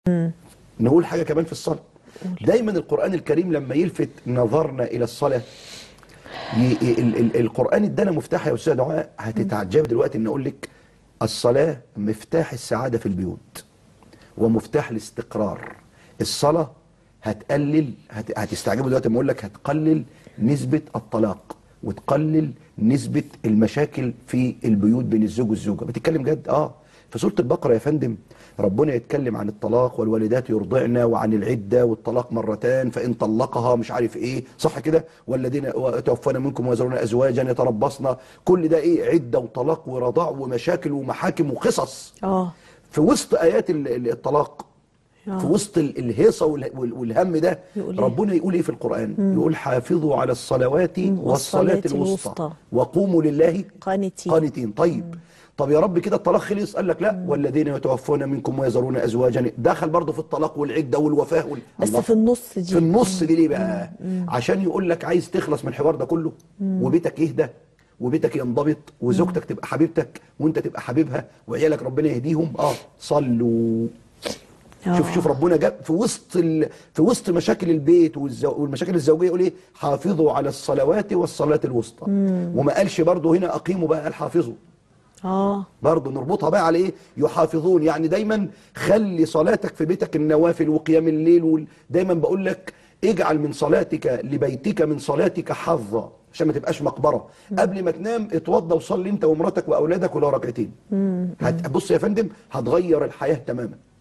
نقول حاجه كمان في الصلاه دايما القران الكريم لما يلفت نظرنا الى الصلاه ي... ال... ال... القران ادانا مفتاح يا استاذ دعاء هتتعجب دلوقتي ان اقول لك الصلاه مفتاح السعاده في البيوت ومفتاح الاستقرار الصلاه هتقلل هت... هتستعجبوا دلوقتي لما اقول لك هتقلل نسبه الطلاق وتقلل نسبه المشاكل في البيوت بين الزوج والزوجه بتتكلم جد اه في سوره البقره يا فندم ربنا يتكلم عن الطلاق والوالدات يرضعن وعن العده والطلاق مرتان فان طلقها مش عارف ايه صح كده والذين توفون منكم ويذرون ازواجا يتربصن كل ده ايه عده وطلاق ورضاع ومشاكل ومحاكم وقصص اه في وسط ايات ال- ال- الطلاق آه. في وسط ال- الهيصه وال- وال- والهم ده يقول إيه؟ ربنا يقول ايه في القران يقول حافظوا على الصلوات والصلاه والصلاة الوسطى الوسطى. وقوموا لله قانتين قانتين طيب طب يا رب كده الطلاق خلص قال لك لا والذين يتوفون منكم ويذرون ازواجا دخل برضه في الطلاق والعده والوفاه وال... بس الله. في النص دي في النص دي ليه بقى عشان يقول لك عايز تخلص من الحوار ده كله وبيتك يهدى وبيتك ينضبط وزوجتك تبقى حبيبتك وانت تبقى حبيبها وعيالك ربنا يهديهم اه صلوا شوف آه. شوف ربنا جاب في وسط ال... في وسط مشاكل البيت والزو... والمشاكل الزوجيه يقول ايه حافظوا على الصلوات والصلاه الوسطى وما قالش برضه هنا اقيموا بقى قال حافظوا اه برضه نربطها بقى على ايه يحافظون يعني دايما خلي صلاتك في بيتك النوافل وقيام الليل وال... دايما بقول لك اجعل من صلاتك لبيتك من صلاتك حظا عشان ما تبقاش مقبره قبل ما تنام اتوضى وصلي انت ومراتك واولادك ولو ركعتين هت... بص يا فندم هتغير الحياه تماما